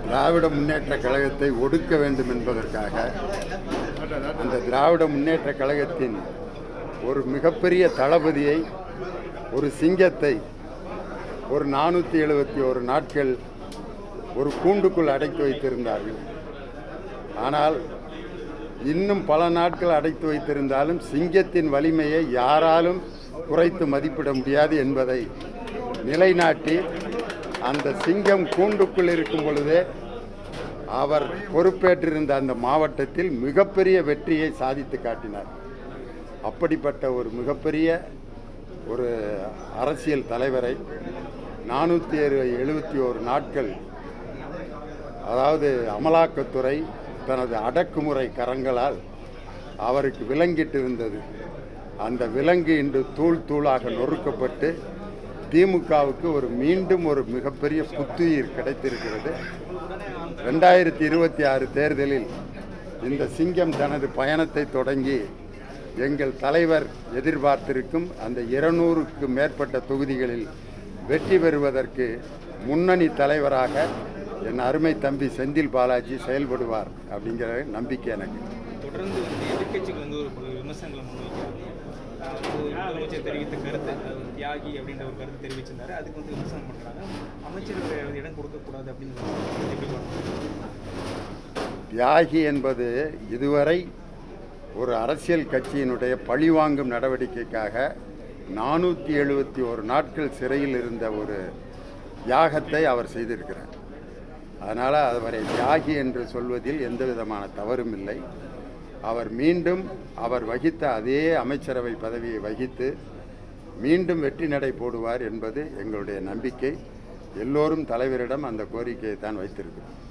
திராவிட முன்னேற்ற கழகத்தை ஒடுக்க வேண்டும் என்பதற்காக அந்த திராவிட முன்னேற்ற கழகத்தின் ஒரு மிகப்பெரிய தளபதியை ஒரு சிங்கத்தை ஒரு நானூற்றி எழுபத்தி ஒரு நாட்கள் ஒரு கூண்டுக்குள் அடைத்து வைத்திருந்தார்கள் ஆனால் இன்னும் பல நாட்கள் அடைத்து வைத்திருந்தாலும் சிங்கத்தின் வலிமையை யாராலும் குறைத்து மதிப்பிட முடியாது என்பதை நிலைநாட்டி அந்த சிங்கம் கூண்டுக்குள் இருக்கும் பொழுதே அவர் பொறுப்பேற்றிருந்த அந்த மாவட்டத்தில் மிகப்பெரிய வெற்றியை சாதித்து காட்டினார் அப்படிப்பட்ட ஒரு மிகப்பெரிய ஒரு அரசியல் தலைவரை நானூற்றி எழுபத்தி ஒரு நாட்கள் அதாவது அமலாக்கத்துறை தனது அடக்குமுறை கரங்களால் அவருக்கு விலங்கிட்டிருந்தது அந்த விலங்கு இன்று தூள் தூளாக நொறுக்கப்பட்டு திமுகவுக்கு ஒரு மீண்டும் ஒரு மிகப்பெரிய புத்துயிர் கிடைத்திருக்கிறது ரெண்டாயிரத்தி இருபத்தி ஆறு தேர்தலில் இந்த சிங்கம் தனது பயணத்தை தொடங்கி எங்கள் தலைவர் எதிர்பார்த்திருக்கும் அந்த இருநூறுக்கு மேற்பட்ட தொகுதிகளில் வெற்றி பெறுவதற்கு முன்னணி தலைவராக என் அருமை தம்பி செந்தில் பாலாஜி செயல்படுவார் அப்படிங்கிற நம்பிக்கை எனக்கு தொடர்ந்து வந்து எதிர்க்கட்சிகள் வந்து ஒரு பல விமர்சனங்களை முன்வைக்கிறாங்க ஆஹ் ஒரு முதலமைச்சர் தெரிவித்த கருத்து அது ஒரு தியாகி அப்படின்ற ஒரு கருத்து தெரிவிச்சிருந்தாரு அதுக்கு வந்து விமர்சனம் பண்ணுறாங்க அமைச்சர் இடம் கொடுக்கக்கூடாது அப்படின்னு எப்படி பார்க்கணும் தியாகி என்பது இதுவரை ஒரு அரசியல் கட்சியினுடைய பழிவாங்கும் நடவடிக்கைக்காக நானூற்றி எழுபத்தி ஒரு நாட்கள் சிறையில் இருந்த ஒரு தியாகத்தை அவர் செய்திருக்கிறார் அதனால் அவரை தியாகி என்று சொல்வதில் எந்த விதமான தவறும் இல்லை அவர் மீண்டும் அவர் வகித்த அதே அமைச்சரவை பதவியை வகித்து மீண்டும் வெற்றி நடை போடுவார் என்பது எங்களுடைய நம்பிக்கை எல்லோரும் தலைவரிடம் அந்த கோரிக்கையை தான் வைத்திருக்கிறோம்